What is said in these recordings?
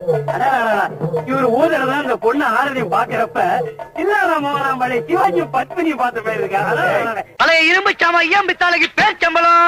அடடடடா, இவர் ஊதுறதா இந்த பொண்ணு ஆரதி பாக்குறப்ப இல்ல மோகனாம்பளி சிவாஜி பத்மினி பார்த்த மாதிரி இருக்கா பழைய இரும்பு சாமா ஏன் பித்தாளைக்கு பேர் சம்பளம்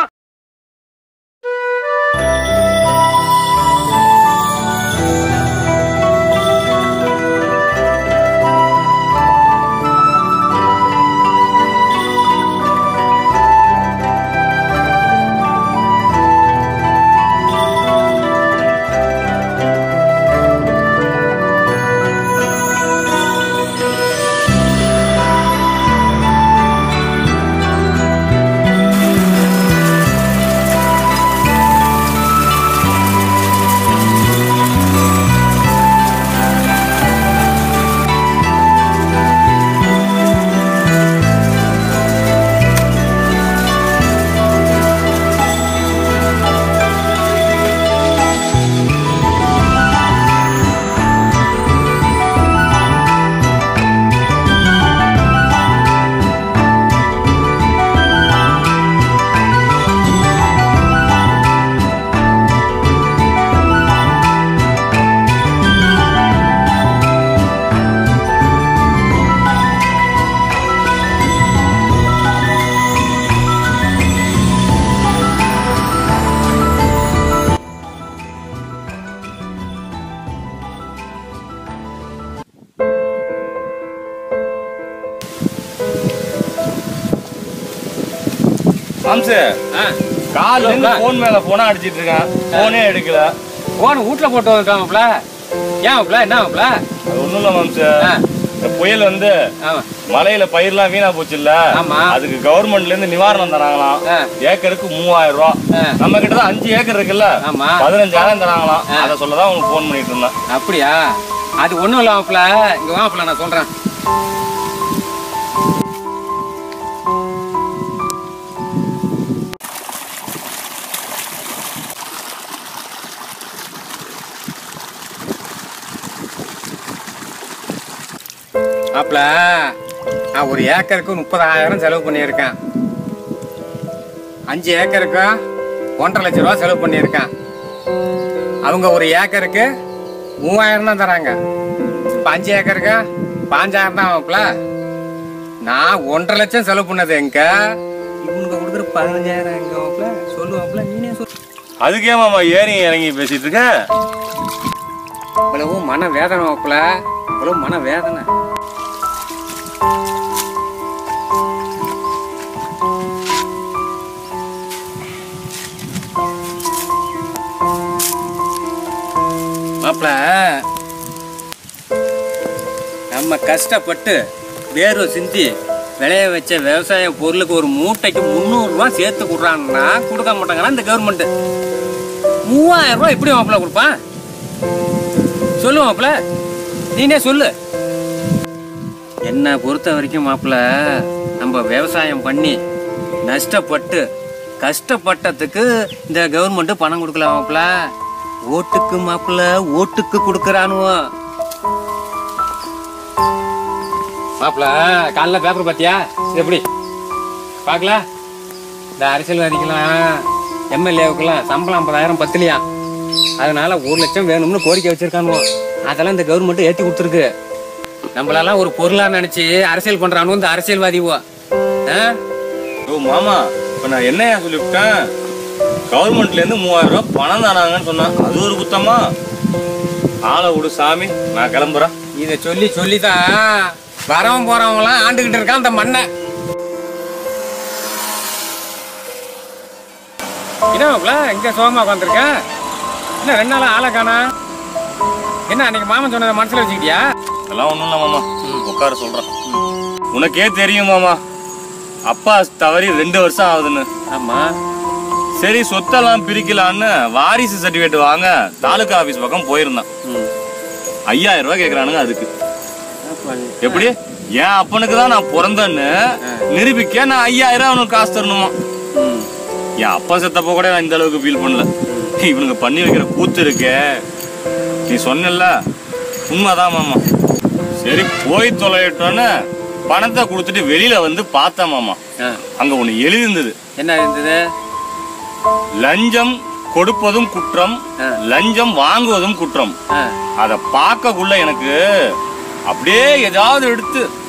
மாம்சு காலைல இருந்து போன் மேல போனா அடிச்சிட்டு இருக்கான் போனே எடுக்கல போன வீட்டுல போட்டு வந்துட்டாங்கப்ல ஏன் மாப்ள என்ன மாப்ள அது ஒண்ணும் இல்ல மாம்சு ஆ. இந்த புயல் வந்து ஆமா மலையில பயிர்லாம் வீணா போச்சு இல்ல ஆமா. அதுக்கு கவர்மெண்ட்ல இருந்து நிவாரணம் தராங்களாம் ஆ. ஏக்கருக்கு மூவாயிரம் ரூபாய் ஆ. நம்ம கிட்ட தான் அஞ்சு ஏக்கர் இருக்குல்ல ஆமா. பதினஞ்சாயிரம் தராங்களாம் ஆ. அதை சொல்லதான் உங்களுக்கு போன் பண்ணிட்டு இருந்தேன் அப்படியா அது ஒண்ணும் இல்ல மாப்ள இங்க வா மாப்ள நான் சொல்றேன் மாப்ள நான் ஒரு ஏக்கருக்கு முப்பதாயிரம் செலவு பண்ணியிருக்கேன் அஞ்சு ஏக்கருக்கு ஒன்றரை லட்ச ரூபா செலவு பண்ணியிருக்கேன் அவங்க ஒரு ஏக்கருக்கு மூவாயிரம் தான் தராங்க இப்போ அஞ்சு ஏக்கருக்கு பாஞ்சாயிரம் தான் மாப்ள நான் ஒன்றரை லட்சம் செலவு பண்ணது எங்க இவனுக்கு கொடுக்குற பதினஞ்சாயிரம் எங்க மாப்ள சொல்லு மாப்ள நீனே சொல்லு அதுக்கே மாமா ஏறி இறங்கி பேசிட்டு இருக்க இவ்வளவு மன வேதனை மாப்ள இவ்வளவு மன வேதனை மாப்ள நம்ம கஷ்டப்பட்டு வேர்வை சிந்தி விளைய வச்ச விவசாய பொருளுக்கு ஒரு மூட்டைக்கு முந்நூறுரூவா சேர்த்து கொடுறான்னா கொடுக்க மாட்டாங்கன்னா இந்த கவர்மெண்ட் மூவாயிரம் ரூபாய் எப்படி மாப்பிள்ள கொடுப்பான் சொல்லு மாப்பிள்ள நீனே சொல்லு என்னை பொறுத்த வரைக்கும் மாப்பிள்ள நம்ம விவசாயம் பண்ணி நஷ்டப்பட்டு கஷ்டப்பட்டதுக்கு இந்த கவர்மெண்ட் பணம் கொடுக்கல மாப்பிள்ள ஓட்டுக்கு மாப்பிள்ள ஓட்டுக்கு கொடுக்கறானுவோ மாப்பிள்ள காலைல பேப்பர் பாத்தியா இது எப்படி பார்க்கல இந்த அரசியல்வாதிக்கெல்லாம் எம்எல்ஏவுக்கெல்லாம் சம்பளம் ஐம்பதாயிரம் பத்தலையா அதனால ஒரு லட்சம் வேணும்னு கோரிக்கை வச்சிருக்கானுவோ அதெல்லாம் இந்த கவர்மெண்ட் ஏத்தி கொடுத்துருக்கு நம்மளெல்லாம் ஒரு பொருளா நினைச்சு அரசியல் பண்றானு இந்த அரசியல்வாதிவோ ஆ? ஓ மாமா இப்ப நான் என்னையா சொல்லிவிட்டேன் கவர்மெண்ட்ல இருந்து மூவாயிரம் ரூபாய் பணம் தராங்கன்னு சொன்னான் அது ஒரு குத்தமா ஆளை விடு சாமி நான் கிளம்புறேன் இத சொல்லி சொல்லிதான் வரவன் போறவங்களாம் ஆண்டுகிட்டு இருக்கான் அந்த மண்ணை என்ன மாப்பிள இங்க சோகமா உட்காந்துருக்க என்ன ரெண்டு நாளா ஆளை காணா என்ன அன்னைக்கு மாமன் சொன்னதை மனசுல வச்சுக்கிட்டியா அதெல்லாம் ஒண்ணும் இல்ல மாமா உட்கார சொல்றேன் உனக்கே தெரியும் மாமா அப்பா தவறி ரெண்டு வருஷம் ஆகுதுன்னு ஆமா சரி சொத்தெல்லாம் பிரிக்கலான்னு வாரிசு சர்டிபிகேட் வாங்க தாலுகா ஆபீஸ் பக்கம் போயிருந்தான் ஐயாயிரம் ரூபாய் கேக்குறானுங்க அதுக்கு எப்படி என் அப்பனுக்கு தான் நான் பிறந்தேன்னு நிரூபிக்க நான் ஐயாயிரம் அவனுக்கு காசு தரணுமா என் அப்பா செத்தப்ப கூட நான் இந்த அளவுக்கு ஃபீல் பண்ணல இவனுங்க பண்ணி வைக்கிற கூத்து இருக்கே நீ சொன்னல உண்மைதான் மாமா சரி போய் தொலையிட்டோன்னு பணத்தை கொடுத்துட்டு வெளியில வந்து பார்த்தேன் மாமா ஆ. அங்க ஒண்ணு எழுதிருந்தது என்ன இருந்தது லஞ்சம் கொடுப்பதும் குற்றம் ஆ. லஞ்சம் வாங்குவதும் குற்றம் ஆ. அத பார்க்கக்குள்ள எனக்கு அப்படியே ஏதாவது எடுத்து